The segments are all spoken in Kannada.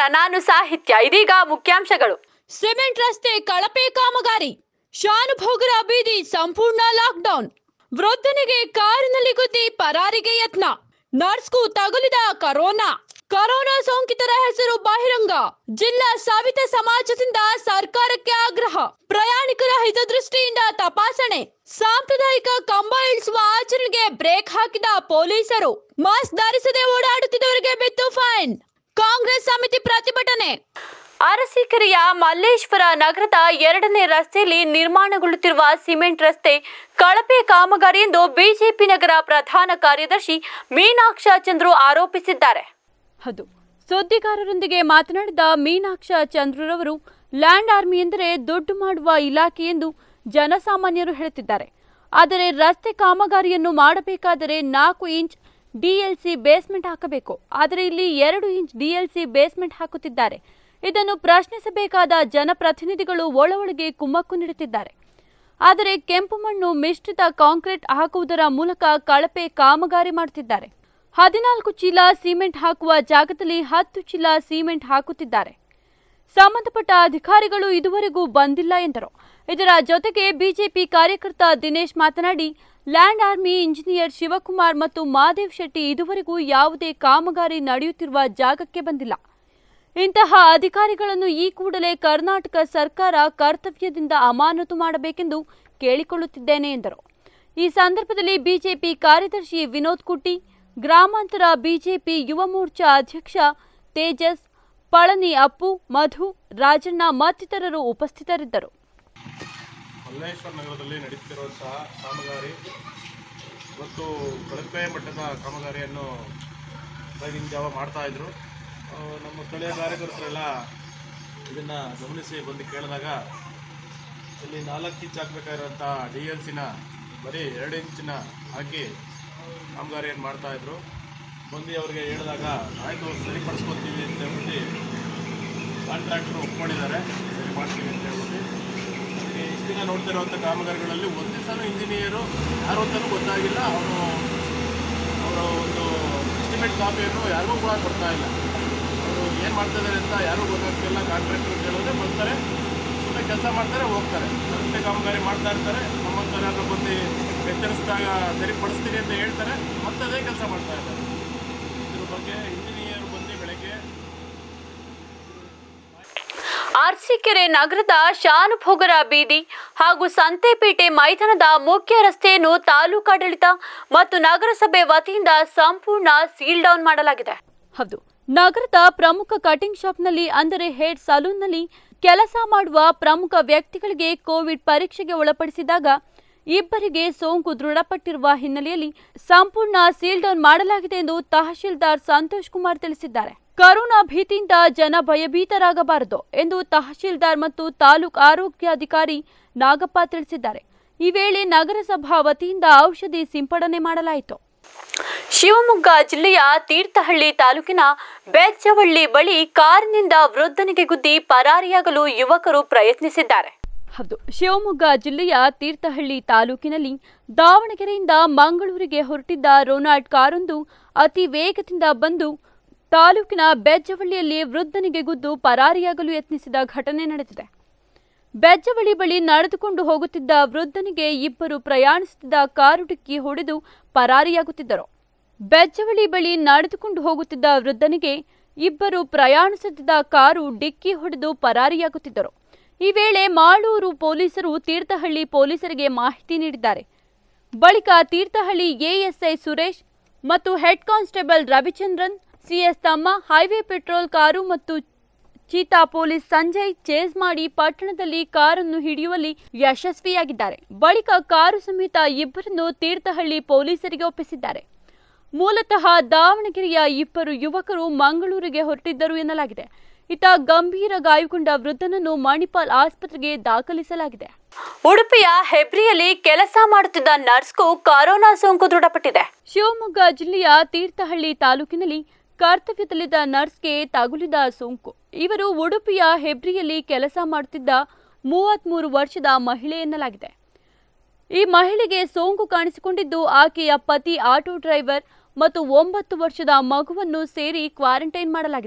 ನಾನು ಸಾಹಿತ್ಯ ಇದೀಗ ಮುಖ್ಯಾಂಶಗಳು ಸಿಮೆಂಟ್ ರಸ್ತೆ ಕಳಪೆ ಕಾಮಗಾರಿ ಶಾನುಭೋಗರ ಬೀದಿ ಸಂಪೂರ್ಣ ಲಾಕ್ಡೌನ್ ವೃದ್ಧನಿಗೆ ಕಾರಿನಲ್ಲಿ ಗುದ್ದಿ ಪರಾರಿಗೆ ಯತ್ನ ನರ್ಸ್ಗೂ ತಗುಲಿದ ಕರೋನಾ ಕರೋನಾ ಸೋಂಕಿತರ ಹೆಸರು ಬಹಿರಂಗ ಜಿಲ್ಲಾ ಸಾವಿತ ಸಮಾಜದಿಂದ ಸರ್ಕಾರಕ್ಕೆ ಆಗ್ರಹ ಪ್ರಯಾಣಿಕರ ಹಿತದೃಷ್ಟಿಯಿಂದ ತಪಾಸಣೆ ಸಾಂಪ್ರದಾಯಿಕ ಕಂಬ ಇಳಿಸುವ ಆಚರಣೆಗೆ ಬ್ರೇಕ್ ಹಾಕಿದ ಪೊಲೀಸರು ಮಾಸ್ಕ್ ಧರಿಸದೆ ಓಡಾಡುತ್ತಿದ್ದವರಿಗೆ ಬಿತ್ತು ಫೈನ್ ಕಾಂಗ್ರೆಸ್ ಸಮಿತಿ ಪ್ರತಿಭಟನೆ ಅರಸೀಕೆರೆಯ ಮಲ್ಲೇಶ್ವರ ನಗರದ ಎರಡನೇ ರಸ್ತೆಯಲ್ಲಿ ನಿರ್ಮಾಣಗೊಳ್ಳುತ್ತಿರುವ ಸಿಮೆಂಟ್ ರಸ್ತೆ ಕಳಪೆ ಕಾಮಗಾರಿ ಎಂದು ಬಿಜೆಪಿ ನಗರ ಪ್ರಧಾನ ಕಾರ್ಯದರ್ಶಿ ಮೀನಾಕ್ಷ ಚಂದ್ರು ಆರೋಪಿಸಿದ್ದಾರೆ ಹೌದು ಸುದ್ದಿಗಾರರೊಂದಿಗೆ ಮಾತನಾಡಿದ ಮೀನಾಕ್ಷ ಚಂದ್ರರವರು ಲ್ಯಾಂಡ್ ಆರ್ಮಿ ಎಂದರೆ ದುಡ್ಡು ಮಾಡುವ ಇಲಾಖೆ ಎಂದು ಜನಸಾಮಾನ್ಯರು ಹೇಳುತ್ತಿದ್ದಾರೆ ಆದರೆ ರಸ್ತೆ ಕಾಮಗಾರಿಯನ್ನು ಮಾಡಬೇಕಾದರೆ ನಾಲ್ಕು ಇಂಚ್ ಡಿಎಲ್ಸಿ ಬೇಸ್ಮೆಂಟ್ ಹಾಕಬೇಕು ಆದರೆ ಇಲ್ಲಿ ಎರಡು ಇಂಚ್ ಡಿಎಲ್ಸಿ ಬೇಸ್ಮೆಂಟ್ ಹಾಕುತ್ತಿದ್ದಾರೆ ಇದನ್ನು ಪ್ರಶ್ನಿಸಬೇಕಾದ ಜನಪ್ರತಿನಿಧಿಗಳು ಒಳೊಳಗೆ ಕುಮ್ಮಕ್ಕು ನೀಡುತ್ತಿದ್ದಾರೆ ಆದರೆ ಕೆಂಪು ಮಣ್ಣು ಮಿಶ್ರಿತ ಕಾಂಕ್ರೀಟ್ ಹಾಕುವುದರ ಮೂಲಕ ಕಳಪೆ ಕಾಮಗಾರಿ ಮಾಡುತ್ತಿದ್ದಾರೆ ಹದಿನಾಲ್ಕು ಚೀಲ ಸಿಮೆಂಟ್ ಹಾಕುವ ಜಾಗದಲ್ಲಿ ಹತ್ತು ಚೀಲ ಸಿಮೆಂಟ್ ಹಾಕುತ್ತಿದ್ದಾರೆ ಸಂಬಂಧಪಟ್ಟ ಅಧಿಕಾರಿಗಳು ಇದುವರೆಗೂ ಬಂದಿಲ್ಲ ಎಂದರು ಇದರ ಜೊತೆಗೆ ಬಿಜೆಪಿ ಕಾರ್ಯಕರ್ತ ದಿನೇಶ್ ಮಾತನಾಡಿ ಲ್ಯಾಂಡ್ ಆರ್ಮಿ ಇಂಜಿನಿಯರ್ ಶಿವಕುಮಾರ್ ಮತ್ತು ಮಾದೇವ್ ಶೆಟ್ಟಿ ಇದುವರೆಗೂ ಯಾವುದೇ ಕಾಮಗಾರಿ ನಡೆಯುತ್ತಿರುವ ಜಾಗಕ್ಕೆ ಬಂದಿಲ್ಲ ಇಂತಹ ಅಧಿಕಾರಿಗಳನ್ನು ಈ ಕೂಡಲೇ ಕರ್ನಾಟಕ ಸರ್ಕಾರ ಕರ್ತವ್ಯದಿಂದ ಅಮಾನತು ಮಾಡಬೇಕೆಂದು ಕೇಳಿಕೊಳ್ಳುತ್ತಿದ್ದೇನೆ ಎಂದರು ಈ ಸಂದರ್ಭದಲ್ಲಿ ಬಿಜೆಪಿ ಕಾರ್ಯದರ್ಶಿ ವಿನೋದ್ ಕುಟ್ಟಿ ಗ್ರಾಮಾಂತರ ಬಿಜೆಪಿ ಯುವ ಮೋರ್ಚಾ ಅಧ್ಯಕ್ಷ ತೇಜಸ್ ಪಳನಿ ಅಪ್ಪು ಮಧು ರಾಜಣ್ಣ ಮತ್ತಿತರರು ಉಪಸ್ಥಿತರಿದ್ದರು ಮಲ್ಲೇಶ್ವರ ನಗರದಲ್ಲಿ ನಡೀತಿರುವಂತಹ ಕಾಮಗಾರಿ ಇವತ್ತು ಕಳಪೆ ಮಟ್ಟದ ಕಾಮಗಾರಿಯನ್ನು ಬೆಳಗಿನ ಜಾವ ಮಾಡ್ತಾ ಇದ್ರು ಆ, ನಮ್ಮ ಸ್ಥಳೀಯ ಕಾರ್ಯಕರ್ತರೆಲ್ಲ ಇದನ್ನು ಗಮನಿಸಿ ಬಂದು ಕೇಳಿದಾಗ ಇಲ್ಲಿ ನಾಲ್ಕು ಇಂಚ್ ಹಾಕಬೇಕಾಗಿರೋಂಥ ಡಿ ಎಲ್ ಸಿನ ಬರೀ ಎರಡು ಇಂಚಿನ ಹಾಕಿ ಕಾಮಗಾರಿಯನ್ನು ಮಾಡ್ತಾಯಿದ್ರು ಬಂದು ಅವರಿಗೆ ಹೇಳಿದಾಗ ಆಯಿತು ಸರಿಪಡಿಸ್ಕೊತೀವಿ ಅಂತ ಹೇಳ್ಬಿಟ್ಟು ಕಾಂಟ್ರಾಕ್ಟ್ರು ಒಪ್ಕೊಂಡಿದ್ದಾರೆ ಸರಿ ಮಾಡ್ತೀವಿ ಅಂತ ಹೇಳ್ಬಿಟ್ಟು ನಮಗೆ ಇಷ್ಟು ದಿನ ನೋಡ್ತಿರುವಂಥ ಕಾಮಗಾರಿಗಳಲ್ಲಿ ಒಂದೇ ಸಲ ಇಂಜಿನಿಯರು ಯಾರು ಅಂತಲೂ ಗೊತ್ತಾಗಿಲ್ಲ ಅವರು ಅವರ ಒಂದು ಎಸ್ಟಿಮೇಟ್ ಕಾಪಿಯನ್ನು ಯಾರಿಗೂ ಕೂಡ ಕೊಡ್ತಾ ಇಲ್ಲ ಅವರು ಏನು ಮಾಡ್ತಿದ್ದಾರೆ ಅಂತ ಯಾರಿಗೂ ಗೊತ್ತಾಗ್ತಿಲ್ಲ ಕಾಂಟ್ರಾಕ್ಟ್ರು ಕೇಳಿದ್ರೆ ಬರ್ತಾರೆ ಸುಮ್ಮನೆ ಕೆಲಸ ಮಾಡ್ತಾರೆ ಹೋಗ್ತಾರೆ ಮತ್ತೆ ಕಾಮಗಾರಿ ಮಾಡ್ತಾ ಇರ್ತಾರೆ ನಮ್ಮಂಥವ್ರು ಯಾರು ಬಂದು ಎಚ್ಚರಿಸಿದಾಗ ಸರಿಪಡಿಸ್ತೀನಿ ಅಂತ ಹೇಳ್ತಾರೆ ಮತ್ತೆ ಅದೇ ಕೆಲಸ ಮಾಡ್ತಾ ಇದ್ದಾರೆ ಇದ್ರ ಬಗ್ಗೆ ಇಂಜಿನಿಯರ್ ಬಂದು ಬೆಳಗ್ಗೆ ಅರಸೀಕೆರೆ ನಗರದ ಶಾನುಭೋಗರ ಬೀದಿ ಹಾಗೂ ಸಂತೆಪೇಟೆ ಮೈದಾನದ ಮುಖ್ಯ ರಸ್ತೆಯನ್ನು ತಾಲೂಕಾಡಳಿತ ಮತ್ತು ನಗರಸಭೆ ವತಿಯಿಂದ ಸಂಪೂರ್ಣ ಸೀಲ್ ಡೌನ್ ಮಾಡಲಾಗಿದೆ ಹೌದು ನಗರದ ಪ್ರಮುಖ ಕಟಿಂಗ್ ಶಾಪ್ನಲ್ಲಿ ಅಂದರೆ ಹೇರ್ ಸಲೂನ್ನಲ್ಲಿ ಕೆಲಸ ಮಾಡುವ ಪ್ರಮುಖ ವ್ಯಕ್ತಿಗಳಿಗೆ ಕೋವಿಡ್ ಪರೀಕ್ಷೆಗೆ ಒಳಪಡಿಸಿದಾಗ ಇಬ್ಬರಿಗೆ ಸೋಂಕು ದೃಢಪಟ್ಟಿರುವ ಹಿನ್ನೆಲೆಯಲ್ಲಿ ಸಂಪೂರ್ಣ ಸೀಲ್ ಡೌನ್ ಮಾಡಲಾಗಿದೆ ಎಂದು ತಹಶೀಲ್ದಾರ್ ಸಂತೋಷ್ ಕುಮಾರ್ ತಿಳಿಸಿದ್ದಾರೆ ಕರೋನಾ ಭೀತಿಯಿಂದ ಜನ ಭಯಭೀತರಾಗಬಾರದು ಎಂದು ತಹಶೀಲ್ದಾರ್ ಮತ್ತು ತಾಲೂಕು ಆರೋಗ್ಯಾಧಿಕಾರಿ ನಾಗಪ್ಪ ತಿಳಿಸಿದ್ದಾರೆ ಈ ವೇಳೆ ನಗರಸಭಾ ವತಿಯಿಂದ ಔಷಧಿ ಸಿಂಪಡಣೆ ಮಾಡಲಾಯಿತು ಶಿವಮೊಗ್ಗ ಜಿಲ್ಲೆಯ ತೀರ್ಥಹಳ್ಳಿ ತಾಲೂಕಿನ ಬೆಜ್ಜವಳ್ಳಿ ಬಳಿ ಕಾರಿನಿಂದ ವೃದ್ಧನಿಗೆ ಗುದ್ದಿ ಪರಾರಿಯಾಗಲು ಯುವಕರು ಪ್ರಯತ್ನಿಸಿದ್ದಾರೆ ಹೌದು ಶಿವಮೊಗ್ಗ ಜಿಲ್ಲೆಯ ತೀರ್ಥಹಳ್ಳಿ ತಾಲೂಕಿನಲ್ಲಿ ದಾವಣಗೆರೆಯಿಂದ ಮಂಗಳೂರಿಗೆ ಹೊರಟಿದ್ದ ರೋನಾಲ್ಡ್ ಕಾರೊಂದು ಅತಿ ವೇಗದಿಂದ ಬಂದು ತಾಲೂಕಿನ ಬೆಜ್ಜವಳ್ಳಿಯಲ್ಲಿ ವೃದ್ಧನಿಗೆ ಗುದ್ದು ಪರಾರಿಯಾಗಲು ಯತ್ನಿಸಿದ ಘಟನೆ ನಡೆದಿದೆ ಬೆಜ್ಜವಳ್ಳಿ ಬಳಿ ನಡೆದುಕೊಂಡು ಹೋಗುತ್ತಿದ್ದ ವೃದ್ಧನಿಗೆ ಇಬ್ಬರು ಪ್ರಯಾಣಿಸುತ್ತಿದ್ದ ಕಾರು ಡಿಕ್ಕಿ ಹೊಡೆದು ಪರಾರಿಯಾಗುತ್ತಿದ್ದರು ಬೆಜ್ಜವಳ್ಳಿ ಬಳಿ ನಡೆದುಕೊಂಡು ಹೋಗುತ್ತಿದ್ದ ವೃದ್ಧನಿಗೆ ಇಬ್ಬರು ಪ್ರಯಾಣಿಸುತ್ತಿದ್ದ ಕಾರು ಡಿಕ್ಕಿ ಹೊಡೆದು ಪರಾರಿಯಾಗುತ್ತಿದ್ದರು ಈ ವೇಳೆ ಮಾಳೂರು ಪೊಲೀಸರು ತೀರ್ಥಹಳ್ಳಿ ಪೊಲೀಸರಿಗೆ ಮಾಹಿತಿ ನೀಡಿದ್ದಾರೆ ಬಳಿಕ ತೀರ್ಥಹಳ್ಳಿ ಎಎಸ್ಐ ಸುರೇಶ್ ಮತ್ತು ಹೆಡ್ ಕಾನ್ಸ್ಟೇಬಲ್ ರವಿಚಂದ್ರನ್ ಸಿಎಸ್ ತಮ್ಮ ಹೈವೇ ಪೆಟ್ರೋಲ್ ಕಾರು ಮತ್ತು ಚೀತಾ ಪೊಲೀಸ್ ಸಂಜಯ್ ಚೇಸ್ ಮಾಡಿ ಪಟ್ಟಣದಲ್ಲಿ ಕಾರನ್ನು ಹಿಡಿಯುವಲ್ಲಿ ಯಶಸ್ವಿಯಾಗಿದ್ದಾರೆ ಬಳಿಕ ಕಾರು ಸಮೇತ ಇಬ್ಬರನ್ನು ತೀರ್ಥಹಳ್ಳಿ ಪೊಲೀಸರಿಗೆ ಒಪ್ಪಿಸಿದ್ದಾರೆ ಮೂಲತಃ ದಾವಣಗೆರೆಯ ಇಬ್ಬರು ಯುವಕರು ಮಂಗಳೂರಿಗೆ ಹೊರಟಿದ್ದರು ಎನ್ನಲಾಗಿದೆ ಇತ ಗಂಭೀರ ಗಾಯಗೊಂಡ ವೃದ್ಧನನ್ನು ಮಣಿಪಾಲ್ ಆಸ್ಪತ್ರೆಗೆ ದಾಖಲಿಸಲಾಗಿದೆ ಉಡುಪಿಯ ಹೆಬ್ರಿಯಲ್ಲಿ ಕೆಲಸ ಮಾಡುತ್ತಿದ್ದ ನರ್ಸ್ಗೂ ಕೊರೋನಾ ಸೋಂಕು ದೃಢಪಟ್ಟಿದೆ ಶಿವಮೊಗ್ಗ ಜಿಲ್ಲೆಯ ತೀರ್ಥಹಳ್ಳಿ ತಾಲೂಕಿನಲ್ಲಿ ಕರ್ತವ್ಯದಲ್ಲಿದ್ದ ನರ್ಸ್ಗೆ ತಗುಲಿದ ಸೋಂಕು ಇವರು ಉಡುಪಿಯ ಹೆಬ್ರಿಯಲ್ಲಿ ಕೆಲಸ ಮಾಡುತ್ತಿದ್ದ ಮೂವತ್ಮೂರು ವರ್ಷದ ಮಹಿಳೆ ಎನ್ನಲಾಗಿದೆ ಈ ಮಹಿಳೆಗೆ ಸೋಂಕು ಕಾಣಿಸಿಕೊಂಡಿದ್ದು ಆಕೆಯ ಪತಿ ಆಟೋ ಡ್ರೈವರ್ ಮತ್ತು ಒಂಬತ್ತು ವರ್ಷದ ಮಗುವನ್ನು ಸೇರಿ ಕ್ವಾರಂಟೈನ್ ಮಾಡಲಾಗಿದೆ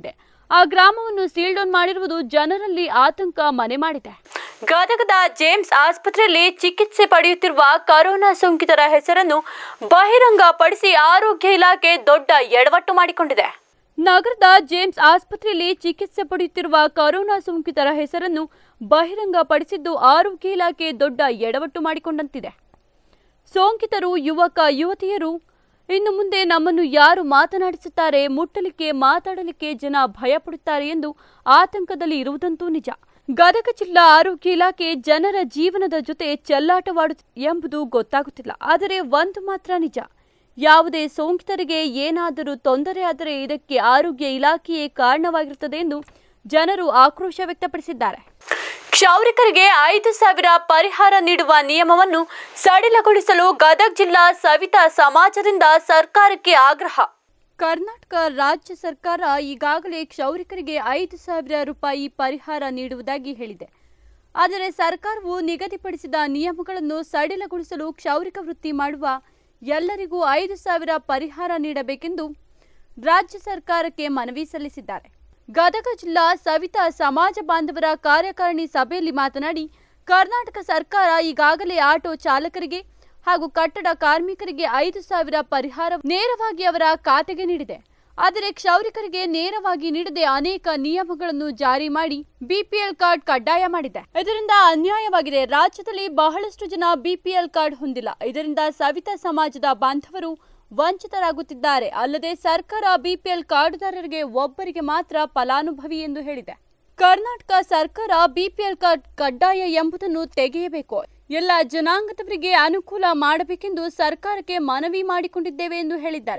ಆ ಗ್ರಾಮವನ್ನು ಸೀಲ್ ಡೌನ್ ಮಾಡಿರುವುದು ಜನರಲ್ಲಿ ಆತಂಕ ಮನೆ ಮಾಡಿದೆ ಗದಗದ ಜೇಮ್ಸ್ ಆಸ್ಪತ್ರೆಯಲ್ಲಿ ಚಿಕಿತ್ಸೆ ಪಡೆಯುತ್ತಿರುವ ಕರೋನಾ ಸೋಂಕಿತರ ಹೆಸರನ್ನು ಬಹಿರಂಗಪಡಿಸಿ ಆರೋಗ್ಯ ಇಲಾಖೆ ದೊಡ್ಡ ಎಡವಟ್ಟು ಮಾಡಿಕೊಂಡಿದೆ ನಗರದ ಜೇಮ್ಸ್ ಆಸ್ಪತ್ರೆಯಲ್ಲಿ ಚಿಕಿತ್ಸೆ ಪಡೆಯುತ್ತಿರುವ ಕೊರೋನಾ ಸೋಂಕಿತರ ಹೆಸರನ್ನು ಬಹಿರಂಗಪಡಿಸಿದ್ದು ಆರೋಗ್ಯ ಇಲಾಖೆ ದೊಡ್ಡ ಎಡವಟ್ಟು ಮಾಡಿಕೊಂಡಂತಿದೆ ಸೋಂಕಿತರು ಯುವಕ ಯುವತಿಯರು ಇನ್ನು ಮುಂದೆ ನಮ್ಮನ್ನು ಯಾರು ಮಾತನಾಡಿಸುತ್ತಾರೆ ಮುಟ್ಟಲಿಕ್ಕೆ ಮಾತಾಡಲಿಕ್ಕೆ ಜನ ಭಯಪಡುತ್ತಾರೆ ಎಂದು ಆತಂಕದಲ್ಲಿ ಇರುವುದಂತೂ ನಿಜ ಗದಗ ಜಿಲ್ಲಾ ಆರೋಗ್ಯ ಇಲಾಖೆ ಜನರ ಜೀವನದ ಜೊತೆ ಚೆಲ್ಲಾಟವಾಡು ಎಂಬುದು ಗೊತ್ತಾಗುತ್ತಿಲ್ಲ ಆದರೆ ಒಂದು ಮಾತ್ರ ನಿಜ ಯಾವುದೇ ಸೋಂಕಿತರಿಗೆ ಏನಾದರೂ ತೊಂದರೆ ಆದರೆ ಇದಕ್ಕೆ ಆರೋಗ್ಯ ಇಲಾಖೆಯೇ ಕಾರಣವಾಗಿರುತ್ತದೆ ಎಂದು ಜನರು ಆಕ್ರೋಶ ವ್ಯಕ್ತಪಡಿಸಿದ್ದಾರೆ ಕ್ಷೌರಿಕರಿಗೆ ಐದು ಸಾವಿರ ಪರಿಹಾರ ನೀಡುವ ನಿಯಮವನ್ನು ಸಡಿಲಗೊಳಿಸಲು ಗದಗ ಜಿಲ್ಲಾ ಸವಿತಾ ಸಮಾಜದಿಂದ ಸರ್ಕಾರಕ್ಕೆ ಆಗ್ರಹ ಕರ್ನಾಟಕ ರಾಜ್ಯ ಸರ್ಕಾರ ಈಗಾಗಲೇ ಕ್ಷೌರಿಕರಿಗೆ ಐದು ಸಾವಿರ ರೂಪಾಯಿ ಪರಿಹಾರ ನೀಡುವುದಾಗಿ ಹೇಳಿದೆ ಆದರೆ ಸರ್ಕಾರವು ನಿಗದಿಪಡಿಸಿದ ನಿಯಮಗಳನ್ನು ಸಡಿಲಗೊಳಿಸಲು ಕ್ಷೌರಿಕ ವೃತ್ತಿ ಮಾಡುವ ಎಲ್ಲರಿಗೂ ಐದು ಸಾವಿರ ಪರಿಹಾರ ನೀಡಬೇಕೆಂದು ರಾಜ್ಯ ಸರ್ಕಾರಕ್ಕೆ ಮನವಿ ಸಲ್ಲಿಸಿದ್ದಾರೆ ಗದಗ ಜಿಲ್ಲಾ ಸವಿತಾ ಸಮಾಜ ಬಾಂಧವರ ಕಾರ್ಯಕಾರಿಣಿ ಸಭೆಯಲ್ಲಿ ಮಾತನಾಡಿ ಕರ್ನಾಟಕ ಸರ್ಕಾರ ಈಗಾಗಲೇ ಆಟೋ ಚಾಲಕರಿಗೆ ಹಾಗೂ ಕಟ್ಟಡ ಕಾರ್ಮಿಕರಿಗೆ ಐದು ಸಾವಿರ ಪರಿಹಾರ ನೇರವಾಗಿ ಅವರ ಖಾತೆಗೆ ನೀಡಿದೆ ಆದರೆ ಕ್ಷೌರಿಕರಿಗೆ ನೇರವಾಗಿ ನೀಡದೆ ಅನೇಕ ನಿಯಮಗಳನ್ನು ಜಾರಿ ಮಾಡಿ ಬಿಪಿಎಲ್ ಕಾರ್ಡ್ ಕಡ್ಡಾಯ ಮಾಡಿದೆ ಇದರಿಂದ ಅನ್ಯಾಯವಾಗಿದೆ ರಾಜ್ಯದಲ್ಲಿ ಬಹಳಷ್ಟು ಜನ ಬಿಪಿಎಲ್ ಕಾರ್ಡ್ ಹೊಂದಿಲ್ಲ ಇದರಿಂದ ಸವಿತಾ ಸಮಾಜದ ಬಾಂಧವರು ವಂಚಿತರಾಗುತ್ತಿದ್ದಾರೆ ಅಲ್ಲದೆ ಸರ್ಕಾರ ಬಿಪಿಎಲ್ ಕಾರ್ಡುದಾರರಿಗೆ ಒಬ್ಬರಿಗೆ ಮಾತ್ರ ಫಲಾನುಭವಿ ಎಂದು ಹೇಳಿದೆ ಕರ್ನಾಟಕ ಸರ್ಕಾರ ಬಿಪಿಎಲ್ ಕಾರ್ಡ್ ಕಡ್ಡಾಯ ಎಂಬುದನ್ನು ತೆಗೆಯಬೇಕು ಎಲ್ಲ ಜನಾಂಗದವರಿಗೆ ಅನುಕೂಲ ಮಾಡಬೇಕೆಂದು ಸರ್ಕಾರಕ್ಕೆ ಮನವಿ ಮಾಡಿಕೊಂಡಿದ್ದೇವೆ ಎಂದು ಹೇಳಿದ್ದಾರೆ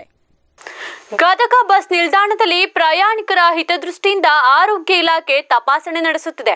ಗದಗ ಬಸ್ ನಿಲ್ದಾಣದಲ್ಲಿ ಪ್ರಯಾಣಿಕರ ಹಿತದೃಷ್ಟಿಯಿಂದ ಆರೋಗ್ಯ ಇಲಾಖೆ ತಪಾಸಣೆ ನಡೆಸುತ್ತಿದೆ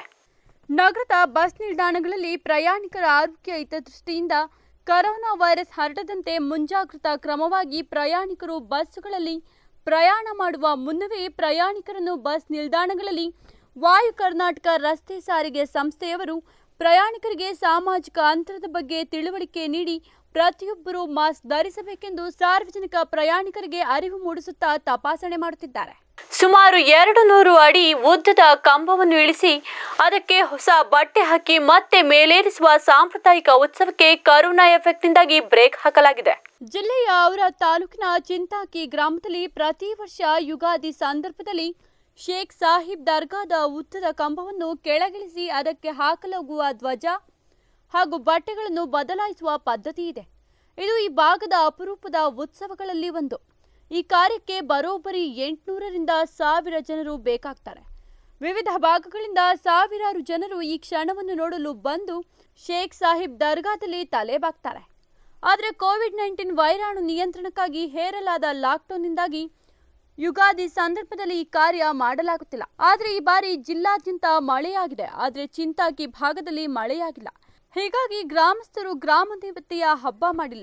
ನಗರದ ಬಸ್ ನಿಲ್ದಾಣಗಳಲ್ಲಿ ಪ್ರಯಾಣಿಕರ ಆರೋಗ್ಯ ಹಿತದೃಷ್ಟಿಯಿಂದ ಕರೋನಾ ವೈರಸ್ ಹರಡದಂತೆ ಮುಂಜಾಗ್ರತಾ ಕ್ರಮವಾಗಿ ಪ್ರಯಾಣಿಕರು ಬಸ್ಸುಗಳಲ್ಲಿ ಪ್ರಯಾಣ ಮಾಡುವ ಮುನ್ನವೇ ಪ್ರಯಾಣಿಕರನ್ನು ಬಸ್ ನಿಲ್ದಾಣಗಳಲ್ಲಿ ವಾಯು ಕರ್ನಾಟಕ ರಸ್ತೆ ಸಾರಿಗೆ ಸಂಸ್ಥೆಯವರು ಪ್ರಯಾಣಿಕರಿಗೆ ಸಾಮಾಜಿಕ ಅಂತರದ ಬಗ್ಗೆ ತಿಳುವಳಿಕೆ ನೀಡಿ ಪ್ರತಿಯೊಬ್ಬರೂ ಮಾಸ್ಕ್ ಧರಿಸಬೇಕೆಂದು ಸಾರ್ವಜನಿಕ ಪ್ರಯಾಣಿಕರಿಗೆ ಅರಿವು ಮೂಡಿಸುತ್ತಾ ತಪಾಸಣೆ ಮಾಡುತ್ತಿದ್ದಾರೆ ಸುಮಾರು ಎರಡು ನೂರು ಅಡಿ ಉದ್ದದ ಕಂಬವನ್ನು ಇಳಿಸಿ ಅದಕ್ಕೆ ಹೊಸ ಬಟ್ಟೆ ಹಾಕಿ ಮತ್ತೆ ಮೇಲೇರಿಸುವ ಸಾಂಪ್ರದಾಯಿಕ ಉತ್ಸವಕ್ಕೆ ಕರೋನಾ ಎಫೆಕ್ಟ್ನಿಂದಾಗಿ ಬ್ರೇಕ್ ಹಾಕಲಾಗಿದೆ ಜಿಲ್ಲೆಯ ಔರ ತಾಲೂಕಿನ ಚಿಂತಾಕಿ ಗ್ರಾಮದಲ್ಲಿ ಪ್ರತಿ ವರ್ಷ ಯುಗಾದಿ ಸಂದರ್ಭದಲ್ಲಿ ಶೇಖ್ ಸಾಹಿಬ್ ದರ್ಗಾದ ಉದ್ದದ ಕಂಬವನ್ನು ಕೆಳಗಿಳಿಸಿ ಅದಕ್ಕೆ ಹಾಕಲಾಗುವ ಧ್ವಜ ಹಾಗೂ ಬಟ್ಟೆಗಳನ್ನು ಬದಲಾಯಿಸುವ ಪದ್ಧತಿ ಇದೆ ಇದು ಈ ಭಾಗದ ಅಪರೂಪದ ಉತ್ಸವಗಳಲ್ಲಿ ಒಂದು ಈ ಕಾರ್ಯಕ್ಕೆ ಬರೋಬ್ಬರಿ ಎಂಟುನೂರರಿಂದ ಸಾವಿರ ಜನರು ಬೇಕಾಗ್ತಾರೆ ವಿವಿಧ ಭಾಗಗಳಿಂದ ಸಾವಿರಾರು ಜನರು ಈ ಕ್ಷಣವನ್ನು ನೋಡಲು ಬಂದು ಶೇಖ್ ಸಾಹಿಬ್ ದರ್ಗಾದಲ್ಲಿ ತಲೆಬಾಗ್ತಾರೆ ಆದರೆ ಕೋವಿಡ್ ನೈನ್ಟೀನ್ ವೈರಾಣು ನಿಯಂತ್ರಣಕ್ಕಾಗಿ ಹೇರಲಾದ ಲಾಕ್ಡೌನ್ನಿಂದಾಗಿ ಯುಗಾದಿ ಸಂದರ್ಭದಲ್ಲಿ ಈ ಕಾರ್ಯ ಮಾಡಲಾಗುತ್ತಿಲ್ಲ ಆದರೆ ಈ ಬಾರಿ ಜಿಲ್ಲಾದ್ಯಂತ ಮಳೆಯಾಗಿದೆ ಆದರೆ ಚಿಂತಾಕಿ ಭಾಗದಲ್ಲಿ ಮಳೆಯಾಗಿಲ್ಲ ಹೀಗಾಗಿ ಗ್ರಾಮಸ್ಥರು ಗ್ರಾಮ ದೇವತೆಯ ಹಬ್ಬ ಮಾಡಿಲ್ಲ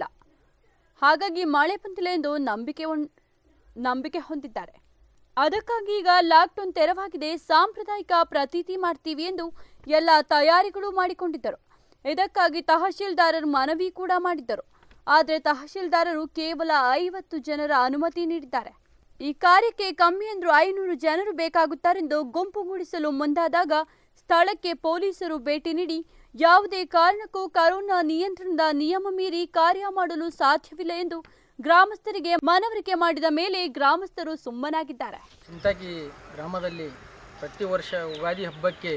ಹಾಗಾಗಿ ಮಳೆ ಬಂದಿಲ್ಲ ಎಂದು ನಂಬಿಕೆ ಹೊಂ- ನಂಬಿಕೆ ಹೊಂದಿದ್ದಾರೆ ಅದಕ್ಕಾಗಿ ಈಗ ಲಾಕ್ಡೌನ್ ತೆರವಾಗಿದೆ ಸಾಂಪ್ರದಾಯಿಕ ಪ್ರತೀತಿ ಮಾಡ್ತೀವಿ ಎಂದು ಎಲ್ಲ ತಯಾರಿಗಳು ಮಾಡಿಕೊಂಡಿದ್ದರು ಇದಕ್ಕಾಗಿ ತಹಶೀಲ್ದಾರರು ಮನವಿ ಕೂಡ ಮಾಡಿದ್ದರು ಆದರೆ ತಹಶೀಲ್ದಾರರು ಕೇವಲ ಐವತ್ತು ಜನರ ಅನುಮತಿ ನೀಡಿದ್ದಾರೆ ಈ ಕಾರ್ಯಕ್ಕೆ ಕಮ್ಮಿ ಅಂದ್ರೂ ಐನೂರು ಜನರು ಬೇಕಾಗುತ್ತಾರೆಂದು ಗುಂಪುಗೂಡಿಸಲು ಮುಂದಾದಾಗ ಸ್ಥಳಕ್ಕೆ ಪೊಲೀಸರು ಭೇಟಿ ನೀಡಿ ಯಾವುದೇ ಕಾರಣಕ್ಕೂ ಕರೋನಾ ನಿಯಂತ್ರಣದ ನಿಯಮ ಮೀರಿ ಕಾರ್ಯ ಮಾಡಲು ಸಾಧ್ಯವಿಲ್ಲ ಎಂದು ಗ್ರಾಮಸ್ಥರಿಗೆ ಮನವರಿಕೆ ಮಾಡಿದ ಮೇಲೆ ಗ್ರಾಮಸ್ಥರು ಸುಮ್ಮನಾಗಿದ್ದಾರೆ ಚಿಂತಾಗಿ ಗ್ರಾಮದಲ್ಲಿ ಪ್ರತಿ ವರ್ಷ ಯುಗಾದಿ ಹಬ್ಬಕ್ಕೆ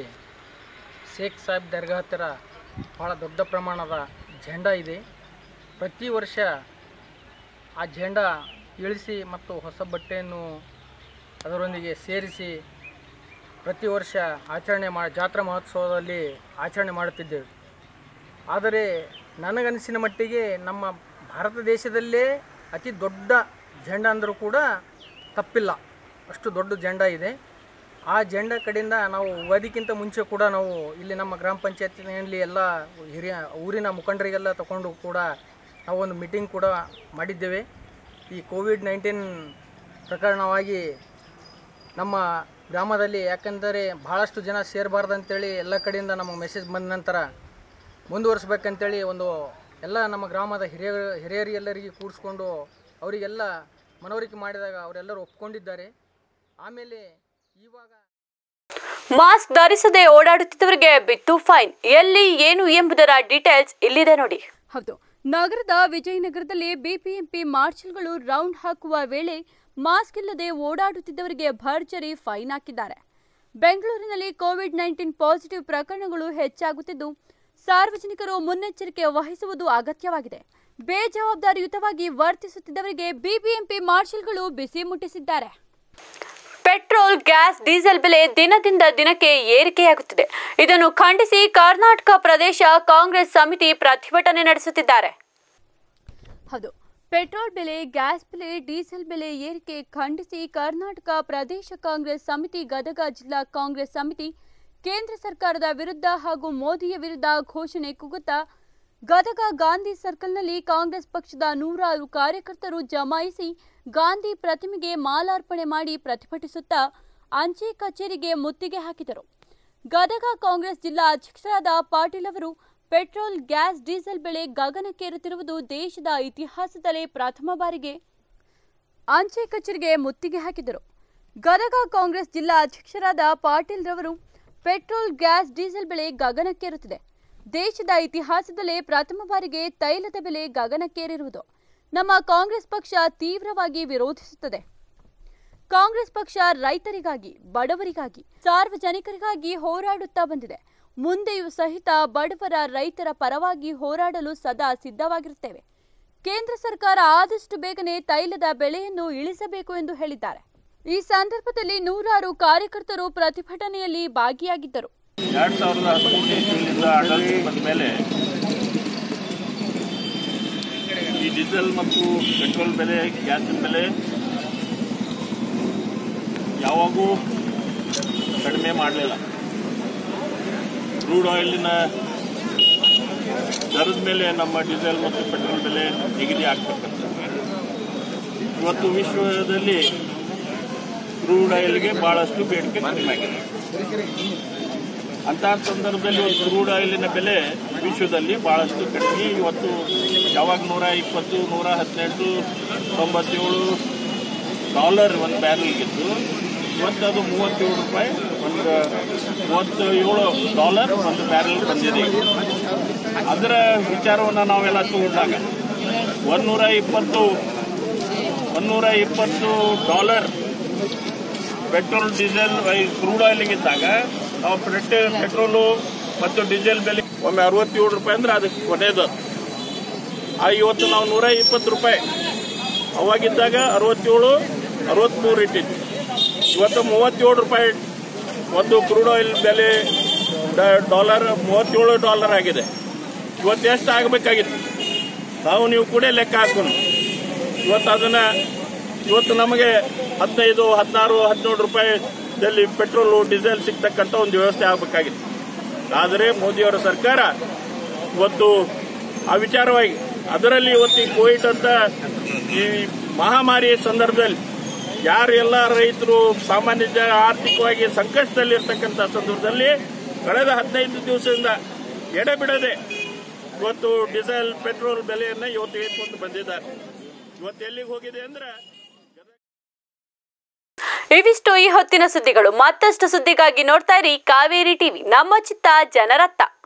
ಶೇಖ್ ಸಾಹೇಬ್ ದರ್ಗಾ ಹತ್ತಿರ ಭಾಳ ದೊಡ್ಡ ಪ್ರಮಾಣದ ಝೆಂಡಾ ಇದೆ ಪ್ರತಿ ವರ್ಷ ಆ ಝೆಂಡಾ ಇಳಿಸಿ ಮತ್ತು ಹೊಸ ಬಟ್ಟೆಯನ್ನು ಅದರೊಂದಿಗೆ ಸೇರಿಸಿ ಪ್ರತಿ ವರ್ಷ ಆಚರಣೆ ಮಾ ಜಾತ್ರಾ ಮಹೋತ್ಸವದಲ್ಲಿ ಆಚರಣೆ ಮಾಡುತ್ತಿದ್ದೇವೆ ಆದರೆ ನನಗನಿಸಿನ ಮಟ್ಟಿಗೆ ನಮ್ಮ ಭಾರತ ದೇಶದಲ್ಲೇ ಅತಿ ದೊಡ್ಡ ಜೆಂಡ ಅಂದರೂ ಕೂಡ ತಪ್ಪಿಲ್ಲ ಅಷ್ಟು ದೊಡ್ಡ ಜೆಂಡ ಇದೆ ಆ ಜೆಂಡ ಕಡೆಯಿಂದ ನಾವು ಯುಗಾದಿಕ್ಕಿಂತ ಮುಂಚೆ ಕೂಡ ನಾವು ಇಲ್ಲಿ ನಮ್ಮ ಗ್ರಾಮ ಪಂಚಾಯತಿನಲ್ಲಿ ಎಲ್ಲ ಹಿರಿಯ ಊರಿನ ಮುಖಂಡರಿಗೆಲ್ಲ ತಗೊಂಡು ಕೂಡ ನಾವು ಒಂದು ಮೀಟಿಂಗ್ ಕೂಡ ಮಾಡಿದ್ದೇವೆ ಈ ಕೋವಿಡ್ ನೈನ್ಟೀನ್ ಪ್ರಕರಣವಾಗಿ ನಮ್ಮ ಗ್ರಾಮದಲ್ಲಿ ಯಾಕೆಂದರೆ ಭಾಳಷ್ಟು ಜನ ಸೇರಬಾರ್ದಂತೇಳಿ ಎಲ್ಲ ಕಡೆಯಿಂದ ನಮಗೆ ಮೆಸೇಜ್ ಬಂದ ನಂತರ ಮುಂದುವರಿಸ್ಬೇಕಂತೇಳಿ ಒಂದು ಎಲ್ಲ ನಮ್ಮ ಗ್ರಾಮದ ಹಿರಿಯ ಹಿರಿಯರಿಗೆಲ್ಲರಿಗೆ ಕೂಡಿಸ್ಕೊಂಡು ಅವರಿಗೆಲ್ಲ ಮನವರಿಕೆ ಮಾಡಿದಾಗ ಅವರೆಲ್ಲರೂ ಒಪ್ಕೊಂಡಿದ್ದಾರೆ ಆಮೇಲೆ ಇವಾಗ ಮಾಸ್ಕ್ ಧರಿಸದೆ ಓಡಾಡುತ್ತಿದ್ದವರಿಗೆ ಬಿತ್ತು ಫೈನ್ ಎಲ್ಲಿ ಏನು ಎಂಬುದರ ಡೀಟೇಲ್ಸ್ ಇಲ್ಲಿದೆ ನೋಡಿ ಹೌದು ನಗರದ ವಿಜಯನಗರದಲ್ಲಿ ಬಿಬಿಎಂಪಿ ಮಾರ್ಷಲ್ಗಳು ರೌಂಡ್ ಹಾಕುವ ವೇಳೆ ಮಾಸ್ಕ್ ಇಲ್ಲದೆ ಓಡಾಡುತ್ತಿದ್ದವರಿಗೆ ಭರ್ಜರಿ ಫೈನ್ ಹಾಕಿದ್ದಾರೆ ಬೆಂಗಳೂರಿನಲ್ಲಿ ಕೋವಿಡ್ ನೈನ್ಟೀನ್ ಪಾಸಿಟಿವ್ ಪ್ರಕರಣಗಳು ಹೆಚ್ಚಾಗುತ್ತಿದ್ದು ಸಾರ್ವಜನಿಕರು ಮುನ್ನೆಚ್ಚರಿಕೆ ವಹಿಸುವುದು ಅಗತ್ಯವಾಗಿದೆ ಬೇಜವಾಬ್ದಾರಿಯುತವಾಗಿ ವರ್ತಿಸುತ್ತಿದ್ದವರಿಗೆ ಬಿಬಿಎಂಪಿ ಮಾರ್ಷಲ್ಗಳು ಬಿಸಿ ಮುಟ್ಟಿಸಿದ್ದಾರೆ ಪೆಟ್ರೋಲ್ ಗ್ಯಾಸ್ ಡೀಸೆಲ್ ಬೆಲೆ ದಿನದಿಂದ ದಿನಕ್ಕೆ ಏರಿಕೆಯಾಗುತ್ತಿದೆ ಇದನ್ನು ಖಂಡಿಸಿ ಕರ್ನಾಟಕ ಪ್ರದೇಶ ಕಾಂಗ್ರೆಸ್ ಸಮಿತಿ ಪ್ರತಿಭಟನೆ ನಡೆಸುತ್ತಿದ್ದಾರೆ ಹೌದು ಪೆಟ್ರೋಲ್ ಬೆಲೆ ಗ್ಯಾಸ್ ಬೆಲೆ ಡೀಸೆಲ್ ಬೆಲೆ ಏರಿಕೆ ಖಂಡಿಸಿ ಕರ್ನಾಟಕ ಪ್ರದೇಶ ಕಾಂಗ್ರೆಸ್ ಸಮಿತಿ ಗದಗ ಜಿಲ್ಲಾ ಕಾಂಗ್ರೆಸ್ ಸಮಿತಿ ಕೇಂದ್ರ ಸರ್ಕಾರದ ವಿರುದ್ಧ ಹಾಗೂ ಮೋದಿಯ ವಿರುದ್ಧ ಘೋಷಣೆ ಕೂಗುತ್ತಾ ಗದಗ ಗಾಂಧಿ ಸರ್ಕಲ್ನಲ್ಲಿ ಕಾಂಗ್ರೆಸ್ ಪಕ್ಷದ ನೂರಾರು ಕಾರ್ಯಕರ್ತರು ಜಮಾಯಿಸಿ ಗಾಂಧಿ ಪ್ರತಿಮೆಗೆ ಮಾಲಾರ್ಪಣೆ ಮಾಡಿ ಪ್ರತಿಭಟಿಸುತ್ತಾ ಅಂಚೆ ಕಚೇರಿಗೆ ಮುತ್ತಿಗೆ ಹಾಕಿದರು ಗದಗ ಕಾಂಗ್ರೆಸ್ ಜಿಲ್ಲಾ ಅಧ್ಯಕ್ಷರಾದ ಪಾಟೀಲ್ ಅವರು ಪೆಟ್ರೋಲ್ ಗ್ಯಾಸ್ ಡೀಸೆಲ್ ಬೆಲೆ ಗಗನಕ್ಕೇರುತ್ತಿರುವುದು ದೇಶದ ಇತಿಹಾಸದಲ್ಲೇ ಪ್ರಥಮ ಬಾರಿಗೆ ಅಂಚೆ ಕಚೇರಿಗೆ ಮುತ್ತಿಗೆ ಹಾಕಿದರು ಗದಗ ಕಾಂಗ್ರೆಸ್ ಜಿಲ್ಲಾ ಅಧ್ಯಕ್ಷರಾದ ಪಾಟೀಲ್ ರವರು ಪೆಟ್ರೋಲ್ ಗ್ಯಾಸ್ ಡೀಸೆಲ್ ಬೆಲೆ ಗಗನಕ್ಕೇರುತ್ತಿದೆ ದೇಶದ ಇತಿಹಾಸದಲ್ಲೇ ಪ್ರಥಮ ಬಾರಿಗೆ ತೈಲದ ಬೆಲೆ ಗಗನಕ್ಕೇರಿರುವುದು ನಮ್ಮ ಕಾಂಗ್ರೆಸ್ ಪಕ್ಷ ತೀವ್ರವಾಗಿ ವಿರೋಧಿಸುತ್ತದೆ ಕಾಂಗ್ರೆಸ್ ಪಕ್ಷ ರೈತರಿಗಾಗಿ ಬಡವರಿಗಾಗಿ ಸಾರ್ವಜನಿಕರಿಗಾಗಿ ಹೋರಾಡುತ್ತಾ ಬಂದಿದೆ ಮುಂದೆಯೂ ಸಹಿತ ಬಡವರ ರೈತರ ಪರವಾಗಿ ಹೋರಾಡಲು ಸದಾ ಸಿದ್ಧವಾಗಿರುತ್ತೇವೆ ಕೇಂದ್ರ ಸರ್ಕಾರ ಆದಷ್ಟು ಬೇಗನೆ ತೈಲದ ಬೆಲೆಯನ್ನು ಇಳಿಸಬೇಕು ಎಂದು ಹೇಳಿದ್ದಾರೆ ಈ ಸಂದರ್ಭದಲ್ಲಿ ನೂರಾರು ಕಾರ್ಯಕರ್ತರು ಪ್ರತಿಭಟನೆಯಲ್ಲಿ ಭಾಗಿಯಾಗಿದ್ದರು ಎರಡು ಸಾವಿರದ ಹದಿಮೂರನೇ ಇಸ್ವಿಯಿಂದ ಆಡಳಿತ ಬಂದ ಮೇಲೆ ಈ ಡೀಸೆಲ್ ಮತ್ತು ಪೆಟ್ರೋಲ್ ಬೆಲೆ ಗ್ಯಾಸಿನ ಬೆಲೆ ಯಾವಾಗೂ ಕಡಿಮೆ ಮಾಡಲಿಲ್ಲ ಕ್ರೂಡ್ ಆಯಿಲಿನ ದರದ ಮೇಲೆ ನಮ್ಮ ಡೀಸೆಲ್ ಮತ್ತು ಪೆಟ್ರೋಲ್ ಬೆಲೆ ನಿಗದಿ ಆಗ್ಬೇಕಂತ ಇವತ್ತು ವಿಶ್ವದಲ್ಲಿ ಕ್ರೂಡ್ ಆಯಿಲ್ಗೆ ಭಾಳಷ್ಟು ಬೇಡಿಕೆ ಕಡಿಮೆ ಆಗಿದೆ ಅಂತಹ ಸಂದರ್ಭದಲ್ಲಿ ಒಂದು ಕ್ರೂಡ್ ಆಯಿಲಿನ ಬೆಲೆ ವಿಶ್ವದಲ್ಲಿ ಬಹಳಷ್ಟು ಕಡಿಮೆ ಇವತ್ತು ಯಾವಾಗ ನೂರ ಇಪ್ಪತ್ತು ನೂರ ಹದಿನೆಂಟು ತೊಂಬತ್ತೇಳು ಡಾಲರ್ ಒಂದು ಬ್ಯಾರಲ್ಗಿತ್ತು ಇವತ್ತು ಅದು ಮೂವತ್ತೇಳು ರೂಪಾಯಿ ಒಂದು ಮೂವತ್ತು ಏಳು ಡಾಲರ್ ಒಂದು ಬ್ಯಾರಲ್ ಬಂದಿದೆ ಅದರ ವಿಚಾರವನ್ನು ನಾವೆಲ್ಲ ತಗೊಂಡಾಗ ಒಂದೂರ ಇಪ್ಪತ್ತು ಒಂದೂರ ಇಪ್ಪತ್ತು ಡಾಲರ್ ಪೆಟ್ರೋಲ್ ಡೀಸೆಲ್ ಕ್ರೂಡ್ ಆಯಿಲ್ಗಿದ್ದಾಗ ನಾವು ಪೆಟ್ ಪೆಟ್ರೋಲು ಮತ್ತು ಡೀಸೆಲ್ ಬೆಲೆ ಒಮ್ಮೆ ಅರವತ್ತೇಳು ರೂಪಾಯಿ ಅಂದ್ರೆ ಅದಕ್ಕೆ ಕೊನೆಯದು ಆ ಇವತ್ತು ನಾವು ನೂರ ಇಪ್ಪತ್ತು ರೂಪಾಯಿ ಅವಾಗಿದ್ದಾಗ ಅರವತ್ತೇಳು ಅರವತ್ತ್ಮೂರು ಇಟ್ಟಿದ್ವಿ ಇವತ್ತು ಮೂವತ್ತೇಳು ರೂಪಾಯಿ ಒಂದು ಕ್ರೂಡ್ ಆಯಿಲ್ ಬೆಲೆ ಡ- ಡಾಲರ್ ಮೂವತ್ತೇಳು ಡಾಲರ್ ಆಗಿದೆ ಇವತ್ತು ಎಷ್ಟು ಆಗಬೇಕಾಗಿತ್ತು ನಾವು ನೀವು ಕೂಡ ಲೆಕ್ಕ ಹಾಕೋಣ ಇವತ್ತು ಅದನ್ನು ಇವತ್ತು ನಮಗೆ ಹದಿನೈದು ಹದಿನಾರು ಹದಿನೇಳು ರೂಪಾಯಿದಲ್ಲಿ ಪೆಟ್ರೋಲು ಡೀಸೆಲ್ ಸಿಗ್ತಕ್ಕಂಥ ಒಂದು ವ್ಯವಸ್ಥೆ ಆಗಬೇಕಾಗಿತ್ತು ಆದರೆ ಮೋದಿಯವರ ಸರ್ಕಾರ ಇವತ್ತು ಆ ವಿಚಾರವಾಗಿ ಅದರಲ್ಲಿ ಇವತ್ತು ಈ ಕೋವಿಡ್ ಅಂತ ಈ ಮಹಾಮಾರಿ ಸಂದರ್ಭದಲ್ಲಿ ಯಾರೆಲ್ಲ ರೈತರು ಸಾಮಾನ್ಯ ಜನ ಆರ್ಥಿಕವಾಗಿ ಸಂಕಷ್ಟದಲ್ಲಿ ಇರ್ತಕ್ಕಂಥ ಸಂದರ್ಭದಲ್ಲಿ ಕಳೆದ ಹದಿನೈದು ದಿವಸದಿಂದ ಎಡೆಬಿಡದೆ ಇವತ್ತು ಡೀಸೆಲ್ ಪೆಟ್ರೋಲ್ ಬೆಲೆಯನ್ನು ಇವತ್ತು ಏರ್ಕೊಂಡು ಬಂದಿದ್ದಾರೆ ಇವತ್ತು ಎಲ್ಲಿಗೆ ಹೋಗಿದೆ ಅಂದ್ರೆ ಇವಿಷ್ಟು ಈ ಹೊತ್ತಿನ ಸುದ್ದಿಗಳು ಮತ್ತಷ್ಟು ಸುದ್ದಿಗಾಗಿ ನೋಡ್ತಾ ಇರಿ ಕಾವೇರಿ ಟಿವಿ ನಮ್ಮ ಚಿತ್ತ ಜನರತ್ತ